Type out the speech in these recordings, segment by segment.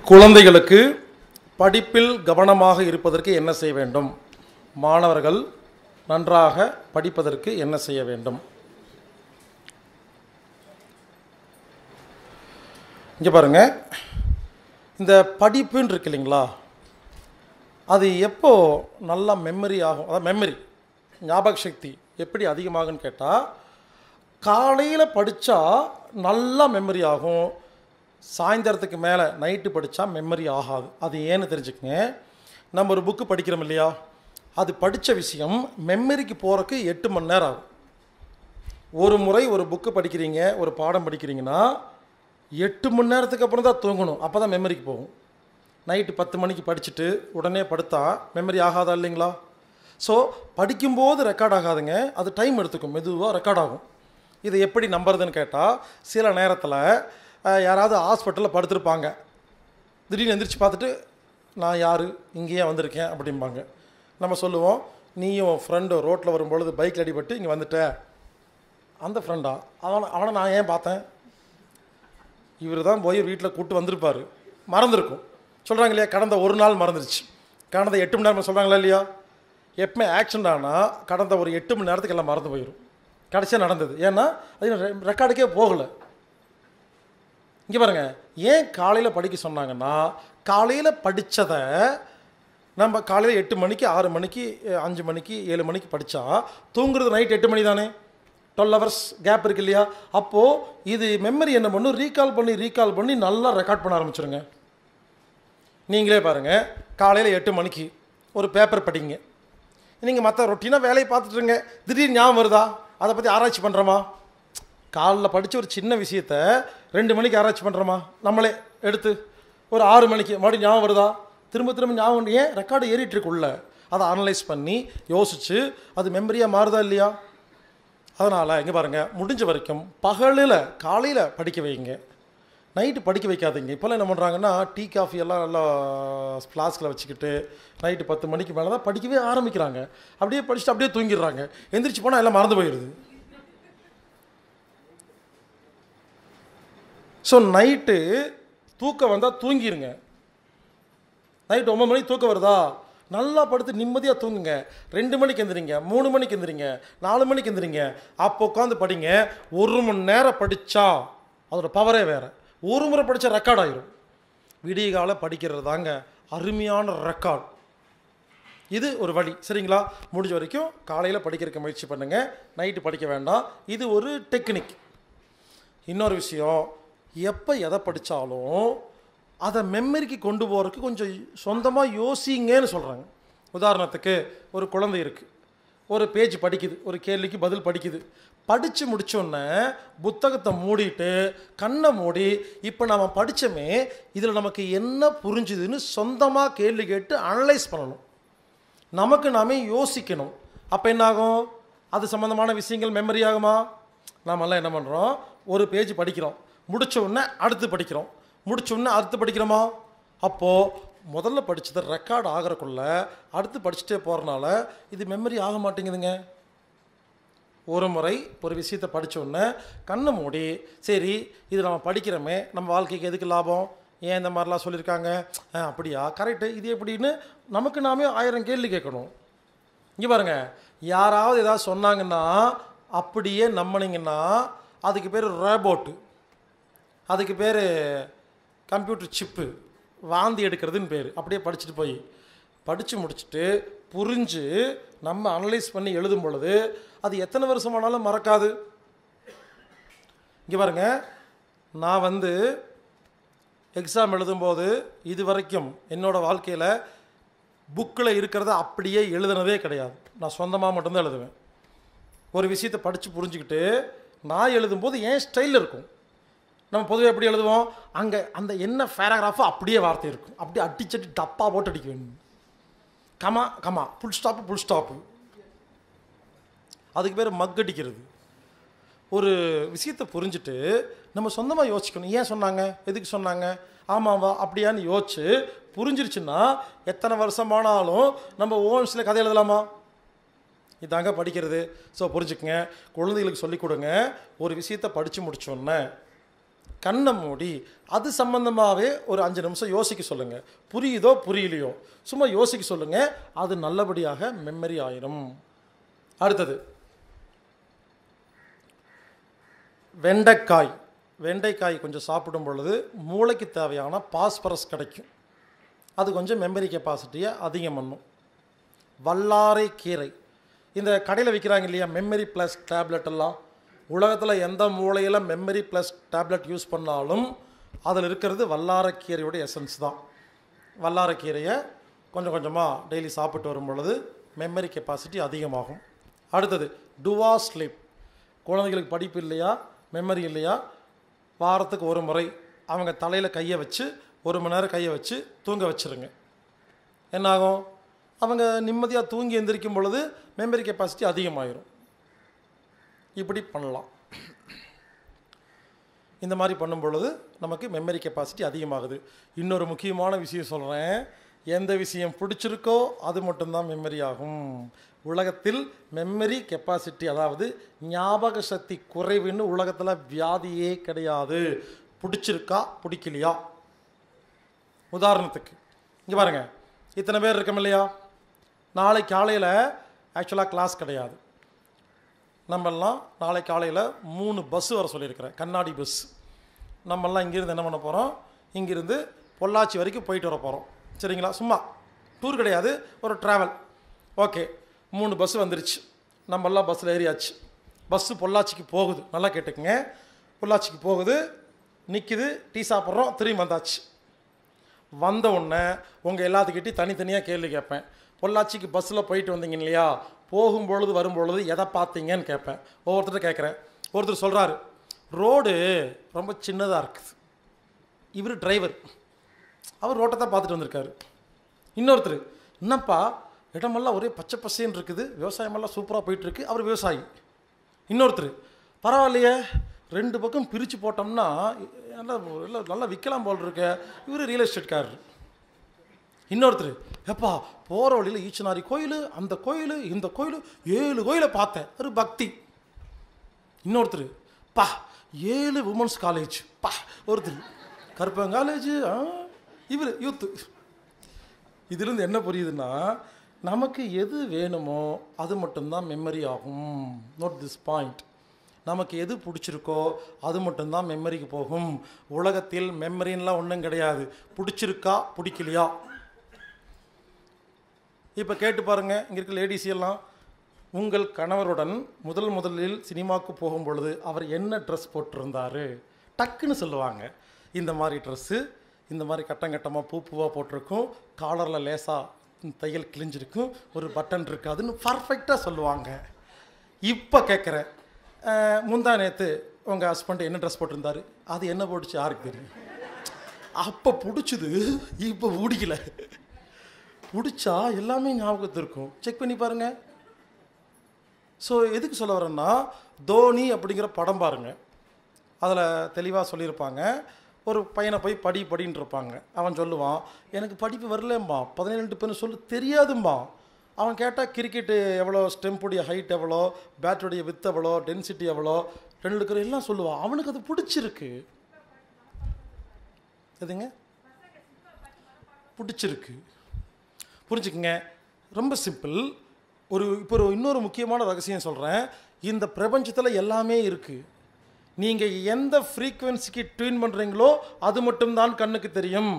குழந்தைகளுக்கு படிப்பில் கவனமாக இருப்பதற்கு என்ன செய்ய வேண்டும் மாணவர்கள் நன்றாக படிப்பதற்கு என்ன செய்ய வேண்டும் இங்கே பாருங்க இந்த படிப்புன்னு இருக்கு இல்லைங்களா அது எப்போ நல்லா மெமரி ஆகும் அதாவது மெமரி ஞாபக சக்தி எப்படி அதிகமாகுன்னு கேட்டால் காலையில் படித்தா நல்லா மெமரி ஆகும் சாயந்தரத்துக்கு மேலே நைட்டு படித்தா மெமரி ஆகாது அது ஏன்னு தெரிஞ்சுக்கங்க நம்ம ஒரு புக்கு படிக்கிறோம் இல்லையா அது படித்த விஷயம் மெமரிக்கு போகிறக்கு எட்டு மணி நேரம் ஆகும் ஒரு முறை ஒரு புக்கு படிக்கிறீங்க ஒரு பாடம் படிக்கிறீங்கன்னா எட்டு மணி நேரத்துக்கு அப்புறம் தான் தூங்கணும் அப்போ தான் மெமரிக்கு போகும் நைட்டு பத்து மணிக்கு படிச்சுட்டு உடனே படுத்தா மெமரி ஆகாதா இல்லைங்களா ஸோ படிக்கும்போது ரெக்கார்ட் ஆகாதுங்க அது டைம் எடுத்துக்கும் மெதுவாக ரெக்கார்ட் ஆகும் இதை எப்படி நம்புறதுன்னு கேட்டால் சில நேரத்தில் அஹ், யாராவது ஹாஸ்பிட்டலில் படுத்திருப்பாங்க திடீர்னு எந்திரிச்சு பார்த்துட்டு நான் யார் இங்கேயே வந்திருக்கேன் அப்படிம்பாங்க நம்ம சொல்லுவோம் நீயும் ஃப்ரெண்டு ரோட்டில் வரும்பொழுது பைக்கில் அடிபட்டு இங்கே வந்துட்ட அந்த ஃப்ரெண்டா அவனை அவனை நான் ஏன் பார்த்தேன் இவர் தான் போய் வீட்டில் கூட்டு வந்திருப்பார் மறந்துருக்கும் சொல்கிறாங்க இல்லையா கடந்த ஒரு நாள் மறந்துருச்சு கடந்த எட்டு மணி நேரம் சொல்கிறாங்களா இல்லையா எப்பவுமே ஆக்சிடென்ட் ஆனால் கடந்த ஒரு எட்டு மணி நேரத்துக்கு எல்லாம் மறந்து போயிடும் கடைசியாக நடந்தது ஏன்னா அது ரெ- ரெக்கார்டுக்கே போகலை இங்கே பாருங்க ஏன் காலையில் படிக்க சொன்னாங்கன்னா காலையில் படித்ததை நம்ம காலையில் எட்டு மணிக்கு ஆறு மணிக்கு அஹ், அஞ்சு மணிக்கு ஏழு மணிக்கு படித்தா தூங்குறது நைட் எட்டு மணி தானே டுவெல் ஹவர்ஸ் கேப் இருக்கு இல்லையா அப்போது இது மெமரி என்ன பண்ணும் ரீகால் பண்ணி ரீகால் பண்ணி நல்லா ரெக்கார்ட் பண்ண ஆரம்பிச்சிருங்க நீங்களே பாருங்கள் காலையில் எட்டு மணிக்கு ஒரு பேப்பர் படிங்க நீங்கள் மற்ற ரொட்டீனாக வேலையை பார்த்துட்டுருங்க திடீர்னு ஞாபகம் வருதா அதை பற்றி ஆராய்ச்சி பண்ணுறோமா காலைல படித்த ஒரு சின்ன விஷயத்த ரெண்டு மணிக்கு ஆராய்ச்சி பண்ணுறோமா நம்மளே எடுத்து ஒரு ஆறு மணிக்கு மறுபடியும் ஞாபகம் வருதா திரும்ப திரும்ப ஞாபகம் வந்து ஏன் ரெக்கார்டு ஏறிட்டு இருக்கு உள்ள அதை அனலைஸ் பண்ணி யோசித்து அது மெமரியாக மாறுதா இல்லையா அதனால் இங்கே பாருங்கள் முடிஞ்ச வரைக்கும் பகலில் காலையில் படிக்க வைங்க நைட்டு படிக்க வைக்காதீங்க இப்போல்லாம் என்ன பண்ணுறாங்கன்னா டீ காஃபி எல்லாம் நல்லா ஃப்ளாஸ்கில் வச்சுக்கிட்டு நைட்டு பத்து மணிக்கு மேலே தான் படிக்கவே ஆரம்பிக்கிறாங்க அப்படியே படிச்சுட்டு அப்படியே தூங்கிடுறாங்க எந்திரிச்சு போனால் எல்லாம் மறந்து போயிடுது ஸோ நைட்டு தூக்கம் வந்தால் தூங்கிடுங்க நைட்டு ஒம்பது மணிக்கு தூக்கம் வருதா நல்லா படுத்து நிம்மதியாக தூங்குங்க ரெண்டு மணிக்கு எந்திரிங்க மூணு மணிக்கு எந்திரிங்க நாலு மணிக்கு எந்திரிங்க அப்போ உட்காந்து படிங்க ஒரு மணி நேரம் படித்தா அதோட பவரே வேறு ஒரு முறை படித்தா ரெக்கார்ட் ஆயிரும் விடிய கால படிக்கிறது தாங்க அருமையான ரெக்கார்ட் இது ஒரு வழி சரிங்களா முடிஞ்ச வரைக்கும் காலையில் படிக்கிறதுக்கு முயற்சி பண்ணுங்கள் நைட்டு படிக்க வேண்டாம் இது ஒரு டெக்னிக் இன்னொரு விஷயம் எப்போ எதை படித்தாலும் அதை மெமரிக்கு கொண்டு போகிறதுக்கு கொஞ்சம் சொந்தமாக யோசிங்கன்னு சொல்கிறாங்க உதாரணத்துக்கு ஒரு குழந்தை இருக்குது ஒரு பேஜ் படிக்குது ஒரு கேள்விக்கு பதில் படிக்குது படித்து முடிச்சோடனே புத்தகத்தை மூடிட்டு கண்ணை மூடி இப்போ நம்ம படித்தோமே இதில் நமக்கு என்ன புரிஞ்சுதுன்னு சொந்தமாக கேள்வி கேட்டு அனலைஸ் பண்ணணும் நமக்கு நாமே யோசிக்கணும் அப்போ என்னாகும் அது சம்மந்தமான விஷயங்கள் மெமரி ஆகுமா நாமெல்லாம் என்ன பண்ணுறோம் ஒரு பேஜ் படிக்கிறோம் முடிச்ச உடனே அடுத்து படிக்கிறோம் முடிச்ச உடனே அடுத்து படிக்கிறோமா அப்போது முதல்ல படித்தது ரெக்கார்ட் ஆகிறக்குள்ள அடுத்து படிச்சுட்டே போகிறனால இது மெமரி ஆக மாட்டேங்குதுங்க ஒரு முறை ஒரு விஷயத்தை படிச்ச உடனே கண்ணை மூடி சரி இது நம்ம படிக்கிறோமே நம்ம வாழ்க்கைக்கு எதுக்கு லாபம் ஏன் இந்த மாதிரிலாம் சொல்லியிருக்காங்க ஆ, அப்படியா கரெக்டு இது எப்படின்னு நமக்கு நாமே ஆயிரம் கேள்வி கேட்கணும் இங்கே பாருங்க யாராவது ஏதாவது சொன்னாங்கன்னா அப்படியே நம்பினீங்கன்னா அதுக்கு பேர் ரோபோட்டு அதுக்கு பேர் கம்ப்யூட்டர் சிப்பு வாந்தி எடுக்கிறதுன்னு பேர் அப்படியே படிச்சுட்டு போய் படித்து முடிச்சுட்டு புரிஞ்சு நம்ம அனலைஸ் பண்ணி எழுதும் பொழுது அது எத்தனை வருஷமானாலும் மறக்காது இங்கே பாருங்க நான் வந்து எக்ஸாம் எழுதும்போது இது வரைக்கும் என்னோடய வாழ்க்கையில் புக்கில் இருக்கிறத அப்படியே எழுதுனதே கிடையாது நான் சொந்தமாக மட்டும்தான் எழுதுவேன் ஒரு விஷயத்தை படித்து புரிஞ்சுக்கிட்டு நான் எழுதும்போது என் ஸ்டைலில் இருக்கும் நம்ம பொதுவாக எப்படி எழுதுவோம் அங்கே அந்த என்ன பேராகிராஃபோ அப்படியே வார்த்தை இருக்கும் அப்படியே அடிச்சடி டப்பா போட்டு அடிக்க வேண்டும் comma comma full stop full stop அதுக்கு பேர் மக் அடிக்கிறது ஒரு விஷயத்தை புரிஞ்சுட்டு நம்ம சொந்தமாக யோசிக்கணும் ஏன் சொன்னாங்க எதுக்கு சொன்னாங்க ஆமாவா அப்படியான்னு யோசிச்சு புரிஞ்சிருச்சுன்னா எத்தனை வருஷமானாலும் நம்ம ஓன்ஸில் கதை எழுதலாமா இதாங்க படிக்கிறது ஸோ புரிஞ்சுக்கங்க குழந்தைகளுக்கு சொல்லிக் கொடுங்க ஒரு விஷயத்தை படித்து முடிச்சோன்னே கண்ணை மூடி அது சம்பந்தமாகவே ஒரு அஞ்சு நிமிஷம் யோசிக்க சொல்லுங்கள் புரியுதோ புரியலையோ சும்மா யோசிக்க சொல்லுங்கள் அது நல்லபடியாக மெமரி ஆயிரும் அடுத்தது வெண்டைக்காய் வெண்டைக்காய் கொஞ்சம் சாப்பிடும் பொழுது மூளைக்கு தேவையான பாஸ்பரஸ் கிடைக்கும் அது கொஞ்சம் மெமரி கெப்பாசிட்டியை அதிகம் பண்ணும் வல்லாரை கீரை இந்த கடையில் விற்கிறாங்க இல்லையா மெமரி ப்ளஸ் டேப்லெட் எல்லாம் உலகத்தில் எந்த மூலையில் மெமரி ப்ளஸ் டேப்லெட் யூஸ் பண்ணாலும் அதில் இருக்கிறது வல்லாரக்கீரையோட எசன்ஸ் தான் வல்லாரக்கீரையை கொஞ்சம் கொஞ்சமாக டெய்லி சாப்பிட்டு வரும் பொழுது மெமரி கெப்பாசிட்டி அதிகமாகும் அடுத்தது டுவா ஸ்லீப் குழந்தைகளுக்கு படிப்பு இல்லையா மெமரி இல்லையா வாரத்துக்கு ஒரு முறை அவங்க தலையில் கையை வச்சு ஒரு மணி நேரம் கையை வச்சு தூங்க வச்சுருங்க என்னாகும் அவங்க நிம்மதியாக தூங்கி எந்திரிக்கும் பொழுது மெமரி கெப்பாசிட்டி அதிகமாயிரும் இப்படி பண்ணலாம் இந்த மாதிரி பண்ணும் பொழுது நமக்கு மெமரி கெப்பாசிட்டி அதிகமாகுது இன்னொரு முக்கியமான விஷயம் சொல்கிறேன் எந்த விஷயம் பிடிச்சிருக்கோ அது மட்டும்தான் மெமரி ஆகும் உலகத்தில் மெமரி கெப்பாசிட்டி அதாவது ஞாபக சக்தி குறைவுன்னு உலகத்தில் வியாதியே கிடையாது பிடிச்சிருக்கா பிடிக்கலையா உதாரணத்துக்கு இங்கே பாருங்க இத்தனை பேர் இருக்கோம் இல்லையா நாளை காலையில் ஆக்சுவலாக கிளாஸ் கிடையாது நம்மெல்லாம் நாளை காலையில் மூணு பஸ்ஸு வர சொல்லியிருக்கிறேன் கண்ணாடி பஸ் நம்மெல்லாம் இங்கேருந்து என்ன பண்ண போகிறோம் இங்கேருந்து பொள்ளாச்சி வரைக்கும் போயிட்டு வர போகிறோம் சரிங்களா சும்மா டூர் கிடையாது ஒரு ட்ராவல் ஓகே மூணு பஸ் வந்துருச்சு நம்மெல்லாம் பஸ்ஸில் ஏறியாச்சு பஸ்ஸு பொள்ளாச்சிக்கு போகுது நல்லா கேட்டுக்குங்க பொள்ளாச்சிக்கு போகுது நிற்கிது டீ சாப்பிட்றோம் திரும்பி வந்தாச்சு வந்த உடனே உங்கள் எல்லாத்துக்கிட்டையும் தனித்தனியாக கேள்வி கேட்பேன் பொள்ளாச்சிக்கு பஸ்ஸில் போயிட்டு வந்தீங்க இல்லையா போகும்பொழுது வரும்பொழுது எதை பார்த்தீங்கன்னு கேட்பேன் ஒவ்வொருத்தர்கிட்ட கேட்குறேன் ஒருத்தர் சொல்கிறாரு ரோடு ரொம்ப சின்னதாக இருக்குது இவர் டிரைவர் அவர் ரோட்டை தான் பார்த்துட்டு வந்திருக்காரு இன்னொருத்தர் என்னப்பா இடமெல்லாம் ஒரே பச்சை பசேன்னு இருக்குது விவசாயமெல்லாம் சூப்பராக போயிட்டுருக்கு அவர் விவசாயி இன்னொருத்தர் பரவாயில்லையே ரெண்டு பக்கம் பிரித்து போட்டோம்னா நல்லா நல்லா நல்லா விற்கலாம் போல் இருக்க இவர் ரியல் எஸ்டேட்காரர் இன்னொருத்தர் எப்பா போகிற வழியில் ஈச்சனாரி கோயில் அந்த கோயில் இந்த கோயில் ஏழு கோயிலை பார்த்தேன் ஒரு பக்தி இன்னொருத்தர் பா ஏழு உமன்ஸ் காலேஜ் பா ஒருத்தர் கருப்பன் காலேஜ் இவர் யூத்து இதுலேருந்து என்ன புரியுதுன்னா நமக்கு எது வேணுமோ அது மட்டும்தான் மெமரி ஆகும் நோட் திஸ் பாயிண்ட் நமக்கு எது பிடிச்சிருக்கோ அது மட்டும்தான் மெமரிக்கு போகும் உலகத்தில் மெமரின்லாம் ஒன்றும் கிடையாது பிடிச்சிருக்கா பிடிக்கலையா இப்போ கேட்டு பாருங்க இங்கே இருக்க லேடிஸ் எல்லாம் உங்கள் கணவருடன் முதல் முதலில் சினிமாவுக்கு போகும் பொழுது அவர் என்ன ட்ரெஸ் போட்டிருந்தாரு டக்குன்னு சொல்லுவாங்க இந்த மாதிரி ட்ரெஸ்ஸு இந்த மாதிரி கட்டம் கட்டமாக பூ பூவாக போட்டிருக்கும் காலரில் லேசாக தையல் கிழிஞ்சிருக்கும் ஒரு பட்டன் இருக்காதுன்னு பர்ஃபெக்டாக சொல்லுவாங்க இப்போ கேட்குறேன் முந்தா நேற்று உங்கள் ஹஸ்பண்ட் என்ன ட்ரெஸ் போட்டிருந்தாரு அது என்ன போட்டுச்சு யாருக்கு தெரியும் அப்போ பிடிச்சது இப்போ பிடிக்கல பிடிச்சா எல்லாமே ஞாபகத்து இருக்கும் செக் பண்ணி பாருங்க ஸோ எதுக்கு சொல்ல வரேன்னா தோனி அப்படிங்கிற படம் பாருங்க அதில் தெளிவாக சொல்லியிருப்பாங்க ஒரு பையனை போய் படி படின்னு இருப்பாங்க அவன் சொல்லுவான் எனக்கு படிப்பு வரலம்பா பதினேழு பேர் சொல்லு தெரியாதும்பா அவன் கேட்டால் கிரிக்கெட்டு எவ்வளோ ஸ்டெம்புடைய ஹைட் எவ்வளோ பேட்டுடைய வித் எவ்வளோ டென்சிட்டி எவ்வளோ ரெண்டு இருக்கிற எல்லாம் சொல்லுவான் அவனுக்கு அது பிடிச்சிருக்கு எதுங்க பிடிச்சிருக்கு புரிஞ்சுக்குங்க ரொம்ப சிம்பிள் ஒரு இப்போ ஒரு இன்னொரு முக்கியமான ரகசியம் சொல்கிறேன் இந்த பிரபஞ்சத்தில் எல்லாமே இருக்குது நீங்கள் எந்த ஃப்ரீக்குவென்சிக்கு ட்யூன் பண்ணுறீங்களோ அது மட்டும்தான் கண்ணுக்கு தெரியும்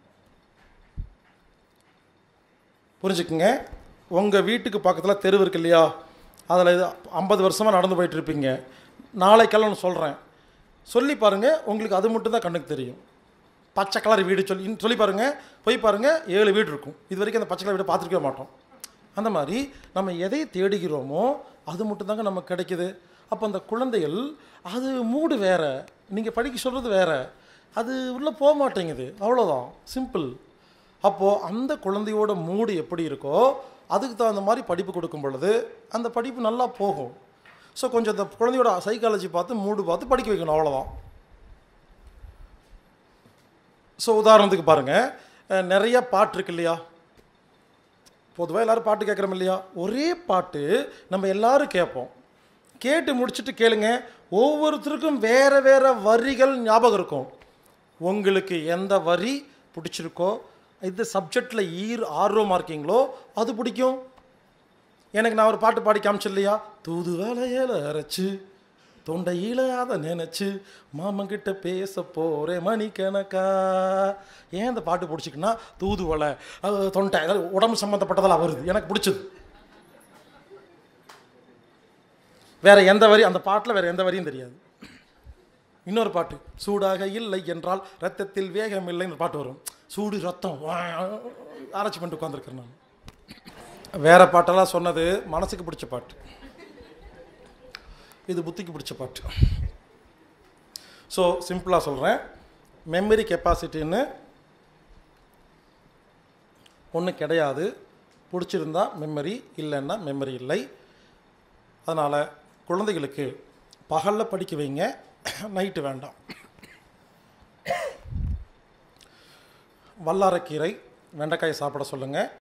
புரிஞ்சுக்குங்க உங்கள் வீட்டுக்கு பக்கத்தில் தெரு இருக்கு இல்லையா அதில் இது ஐம்பது வருஷமாக நடந்து போயிட்டு இருப்பீங்க நாளைக்கெல்லாம் ஒன்று சொல்கிறேன் சொல்லி பாருங்கள் உங்களுக்கு அது மட்டும்தான் கண்ணுக்கு தெரியும் பச்சை கலர் வீடு சொல்லி இன்னும் சொல்லி பாருங்கள் போய் பாருங்கள் ஏழு வீடு இருக்கும் இது வரைக்கும் அந்த பச்சை கலர் வீடு பார்த்துருக்கவே மாட்டோம் அந்த மாதிரி நம்ம எதை தேடுகிறோமோ அது மட்டும்தாங்க நமக்கு கிடைக்குது அப்போ அந்த குழந்தைகள் அது மூடு வேற நீங்கள் படிக்க சொல்கிறது வேற அது உள்ளே போக மாட்டேங்குது அவ்வளோதான் சிம்பிள் அப்போது அந்த குழந்தையோட மூடு எப்படி இருக்கோ அதுக்கு தகுந்த மாதிரி படிப்பு கொடுக்கும் பொழுது அந்த படிப்பு நல்லா போகும் ஸோ கொஞ்சம் அந்த குழந்தையோட சைக்காலஜி பார்த்து மூடு பார்த்து படிக்க வைக்கணும் அவ்வளோதான் ஸோ உதாரணத்துக்கு பாருங்கள் நிறைய பாட்டு இருக்கு இல்லையா பொதுவாக எல்லோரும் பாட்டு கேட்குறோம் இல்லையா ஒரே பாட்டு நம்ம எல்லாரும் கேட்போம் கேட்டு முடிச்சுட்டு கேளுங்க ஒவ்வொருத்தருக்கும் வேறு வேறு வரிகள் ஞாபகம் இருக்கும் உங்களுக்கு எந்த வரி பிடிச்சிருக்கோ இந்த சப்ஜெக்டில் ஈர் ஆர்வமாக இருக்கீங்களோ அது பிடிக்கும் எனக்கு நான் ஒரு பாட்டு பாடி காமிச்சு இல்லையா தூது வேலையில அரைச்சு தொண்டையில அதை நினைச்சு மாமங்கிட்ட பேச போறேன் மணிக்கணக்கா ஏன் இந்த பாட்டு பிடிச்சிக்குன்னா தூதுவளை அது தொண்டை அதாவது உடம்பு சம்மந்தப்பட்டதெல்லாம் வருது எனக்கு பிடிச்சது வேற எந்த வரி அந்த பாட்டில் வேற எந்த வரியும் தெரியாது இன்னொரு பாட்டு சூடாக இல்லை என்றால் ரத்தத்தில் வேகம் இல்லைன்னு பாட்டு வரும் சூடு ரத்தம் வா, ஆராய்ச்சி பண்ணிட்டு உட்காந்துருக்கேன் நான் வேற பாட்டெல்லாம் சொன்னது மனசுக்கு பிடிச்ச பாட்டு இது புத்திக்கு பிடிச்ச பாட்டு ஸோ சிம்பிளாக சொல்கிறேன் மெமரி கெப்பாசிட்டின்னு ஒன்று கிடையாது பிடிச்சிருந்தா மெமரி இல்லைன்னா மெமரி இல்லை அதனால் குழந்தைகளுக்கு பகலில் படிக்க வைங்க நைட்டு வேண்டாம் வல்லாரக்கீரை வெண்டைக்காய் சாப்பிட சொல்லுங்கள்